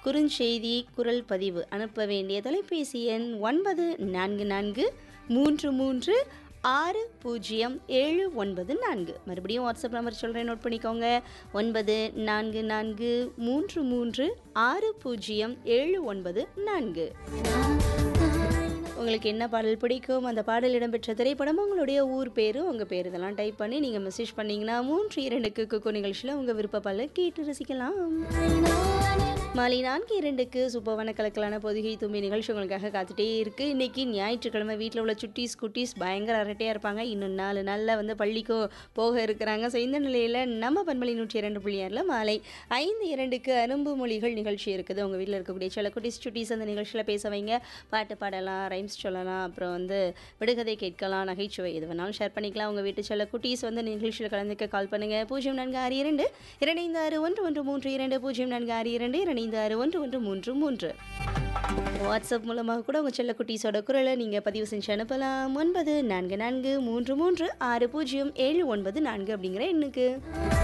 குறுஞ்செய்தி குரல் பதிவு அனுப்ப வேண்டிய தொலைபேசி எண் ஒன்பது நான்கு நான்கு மூன்று மூன்று ஆறு பூஜ்ஜியம் ஏழு ஒன்பது நான்கு மறுபடியும் வாட்ஸ்அப் நம்பர் சொல்கிறேன் நோட் பண்ணிக்கோங்க ஒன்பது நான்கு நான்கு மூன்று மூன்று ஆறு பூஜ்ஜியம் ஏழு ஒன்பது நான்கு உங்களுக்கு என்ன பாடல் பிடிக்கும் அந்த பாடல் இடம்பெற்ற திரைப்படம் உங்களுடைய ஊர் பேர் உங்கள் பேர் இதெல்லாம் டைப் பண்ணி நீங்கள் மெசேஜ் பண்ணிங்கன்னா மூன்று இரண்டுக்கு குக்கு நிகழ்ச்சியில் உங்கள் விருப்ப பாடலை கேட்டு ரசிக்கலாம் மாலை நான்கு இரண்டுக்கு சூப்பரான கலக்கலான பொதிகை தும்பி நிகழ்ச்சி உங்களுக்காக காத்துட்டே இருக்குது இன்றைக்கி ஞாயிற்றுக்கிழமை வீட்டில் உள்ள சுட்டீஸ் குட்டீஸ் பயங்கர அரட்டையாக இருப்பாங்க இன்னும் நாலு நாளில் வந்து பள்ளிக்கும் போக இருக்கிறாங்க ஸோ இந்த நிலையில் நம்ம பண்பலி நூற்றி இரண்டு புள்ளி ஆறில் மாலை ஐந்து இரண்டுக்கு அரும்பு மொழிகள் நிகழ்ச்சி இருக்குது உங்கள் வீட்டில் இருக்கக்கூடிய சில குட்டீஸ் சுட்டீஸ் அந்த நிகழ்ச்சியில் பேச வைங்க பாட்டு பாடலாம் ரைம்ஸ் சொல்லலாம் அப்புறம் வந்து விடுகதை கேட்கலாம் நகைச்சுவை எது வேணாலும் ஷேர் பண்ணிக்கலாம் உங்கள் வீட்டு சில குட்டீஸ் வந்து நிகழ்ச்சியில் கலந்துக்க கால் பண்ணுங்கள் பூஜ்ஜியம் நான்கு ஆறு இரண்டு இரண்டு ஆறு ஒன்று ஒன்று மூன்று இரண்டு பூஜ்ஜியம் நான்கு ஆறு இரண்டு இரண்டு ஆறு ஒன்று ஒன்று மூன்று மூன்று வாட்ஸ்அப் மூலமாக கூட உங்கள் செல்ல குட்டீஸோட குரலை நீங்கள் பதிவு செஞ்சு அனுப்பலாம் ஒன்பது நான்கு நான்கு மூன்று மூன்று ஆறு பூஜ்ஜியம் ஏழு ஒன்பது நான்கு அப்படிங்கிற எண்ணுக்கு